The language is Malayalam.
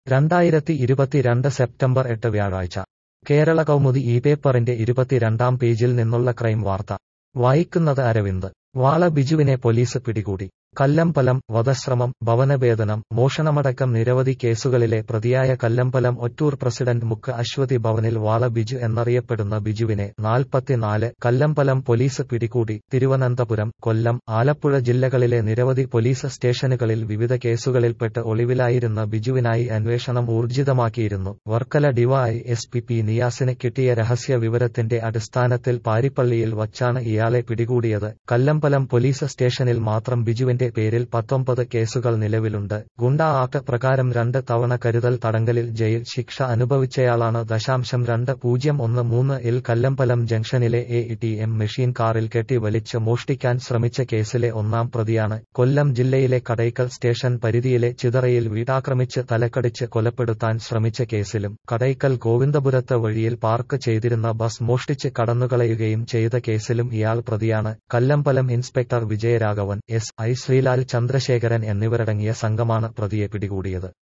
രണ്ടായിരത്തി ഇരുപത്തിരണ്ട് സെപ്റ്റംബർ എട്ട് വ്യാഴാഴ്ച കേരള കൗമുദി ഈ പേപ്പറിന്റെ ഇരുപത്തിരണ്ടാം പേജിൽ നിന്നുള്ള ക്രൈം വാർത്ത വായിക്കുന്നത് അരവിന്ദ് വാള ബിജുവിനെ പോലീസ് പിടികൂടി കല്ലമ്പലം വധശ്രമം ഭവനഭേദനം മോഷണമടക്കം നിരവധി കേസുകളിലെ പ്രതിയായ കല്ലമ്പലം ഒറ്റൂർ പ്രസിഡന്റ് മുക്ക് അശ്വതി ഭവനിൽ വാള ബിജു എന്നറിയപ്പെടുന്ന ബിജുവിനെ നാൽപ്പത്തിനാല് കല്ലമ്പലം പോലീസ് പിടികൂടി തിരുവനന്തപുരം കൊല്ലം ആലപ്പുഴ ജില്ലകളിലെ നിരവധി പോലീസ് സ്റ്റേഷനുകളിൽ വിവിധ കേസുകളിൽപ്പെട്ട് ഒളിവിലായിരുന്ന ബിജുവിനായി അന്വേഷണം ഊർജിതമാക്കിയിരുന്നു Varkala D Y S P P നിയാസിന് കിട്ടിയ രഹസ്യ വിവരത്തിന്റെ അടിസ്ഥാനത്തിൽ പാരിപ്പള്ളിയിൽ വച്ചാണ് ഇയാളെ പിടികൂടിയത് കല്ലമ്പലം പോലീസ് സ്റ്റേഷനിൽ മാത്രം ബിജുവിന്റെ പേരിൽ പത്തൊമ്പത് കേസുകൾ നിലവിലുണ്ട് ഗുണ്ട ആക്ട് പ്രകാരം രണ്ട് തവണ കരുതൽ തടങ്കലിൽ ജയിൽ ശിക്ഷ അനുഭവിച്ചയാളാണ് ദശാംശം രണ്ട് പൂജ്യം ഒന്ന് മൂന്ന് ഇൽ കല്ലമ്പലം ജംഗ്ഷനിലെ എ ടി എം മെഷീൻ കാറിൽ കെട്ടി വലിച്ച് മോഷ്ടിക്കാൻ ശ്രമിച്ച കേസിലെ ഒന്നാം പ്രതിയാണ് കൊല്ലം ജില്ലയിലെ കടയ്ക്കൽ സ്റ്റേഷൻ പരിധിയിലെ ചിതറയിൽ വീടാക്രമിച്ച് തലക്കടിച്ച് കൊലപ്പെടുത്താൻ ശ്രമിച്ച കേസിലും കടയ്ക്കൽ ഗോവിന്ദപുരത്ത് വഴിയിൽ പാർക്ക് ചെയ്തിരുന്ന ബസ് മോഷ്ടിച്ച് കടന്നുകളയുകയും ചെയ്ത കേസിലും ഇയാൾ പ്രതിയാണ് Kallambalam inspector Vijayaraghavan S I Sreelal Chandrasekharan എന്നിവരടങ്ങിയ സംഘമാണ് പ്രതിയെ പിടികൂടിയത്